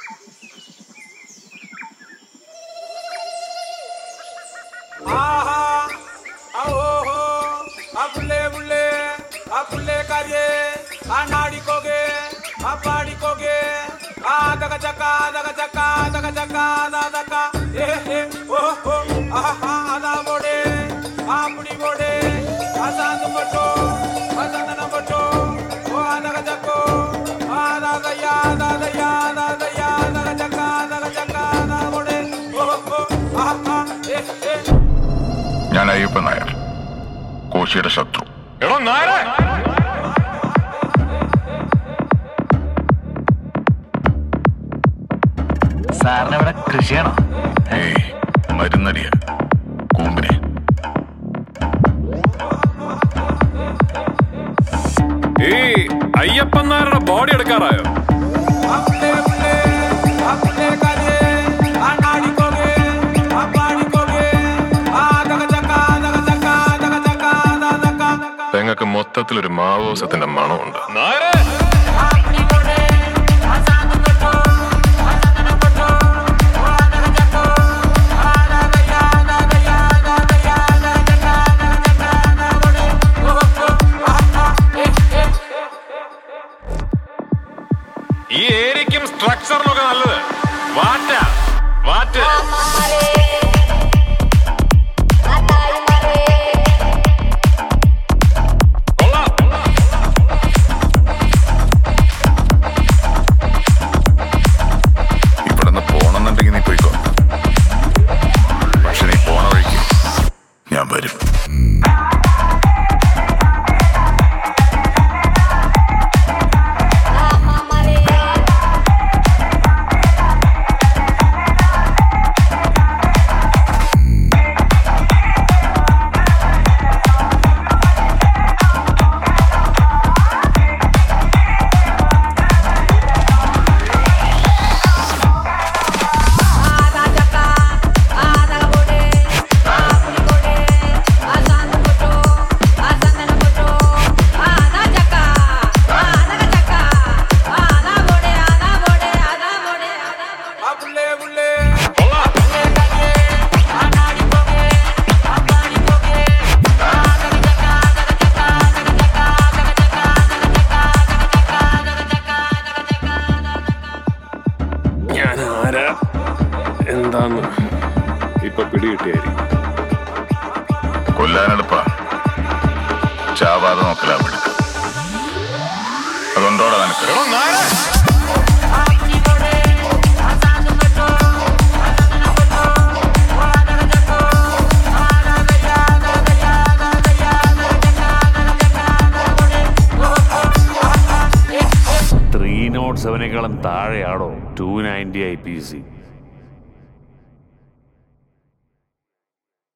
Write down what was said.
ആഹാ ആ ഓഹോ ആ പുള്ളേ പുള്ളേ ആ പുള്ളേ കാര്യേ ആ നാടിക്കോകെ ആ പാടിക്കോകെ ആ തക ചക്ക തക ചക്ക തക ചക്ക ദാ തക്ക ഏ ഏ ഓ ഓ ആഹാ അതാ പോടെ ആ പുടി പോടെ ആ സാന്ത് പൊട്ടോ ആ സന്തനം പൊട്ടോ ഓ ആ തക ചക്കോ ആ ദാ ദയ്യാ ദാ ദയ്യാ ദാ ദയ്യാ തക ചക്ക തക ചക്ക ദാ പോടെ ഓ ഓ ആഹാ ഏ ഏ ഞാൻ അയ്യപ്പൻ നായർ കോശിയുടെ ശത്രു എടോ നായരെ സാറിന് ഇവിടെ കൃഷിയാണോ ഏയ് മരുന്നടിയ കൂമ്പിനെ ഈ അയ്യപ്പൻ നായരുടെ ബോഡി എടുക്കാറായോ അപ്പുള്ളേ പുള്ളേ അപ്പുള്ളേ കാലേ ആ നാടിക്കോകെ ആ പാടിക്കോകെ ആ തക ചക്ക തക ചക്ക തക ചക്ക ദാ തക്ക പെങ്ങൾക്ക് മൊത്തത്തിലൊരു മാവോസത്തിന്റെ മണമുണ്ട് നായരെ ആ പുടി പോടെ ആ സാന്ത് പൊട്ടോ ആ സന്തനം പൊട്ടോ ഓ ആ തക ചക്കോ ആ ദാ ദയ്യാ ദാ ദയ്യാ ദാ ദയ്യാ ദാ ചക്ക ദാ ചക്ക ദാ പോടെ ഓ ഓ ആഹാ ഏ ഏ ഈ ഏരിയക്കും സ്ട്രക്ചറിനും ഒക്കെ നല്ലത് വാറ്റ വാറ്റ് കൊള്ളാം ഇവിടെ നിന്ന് പോണെന്നുണ്ടെങ്കിൽ നീ പോയിക്കോ പക്ഷെ നീ പോണ വഴിക്ക് ഞാൻ വരും ആ പുള്ളേ പുള്ളേ കൊള്ളാം പുള്ളേ കാലേ ആ നാടിക്കോകെ ആ പാടിക്കോകെ ആ തക ചക്ക തക ചക്ക തക ചക്ക തക ചക്ക തക ചക്ക തക ചക്ക ഞാൻ ആരാ എന്താന്ന് ഇപ്പൊ പിടികിട്ടിയായിരിക്കും കൊല്ലാനെടുപ്പ ചാവാതെ നോക്കലാ പിടി അതുകൊണ്ടോടെ നിനക്ക് എടോ നായരെ ആ പുടി പോടെ ആ സാന്ത് പൊട്ടോ ആ സന്തനം പൊട്ടോ ഓ ആ തക ചക്കോ ആ ദാ ദയ്യാ ദാ ദയ്യാ ദാ ദയ്യാ ദാ ചക്ക ദാ ചക്ക ദാ പോടെ ഓ ഓ ആഹാ ഏ ഏ ത്രീ നോട്ട് സെവനേക്കാളും താഴെയാണോ two ninety I P C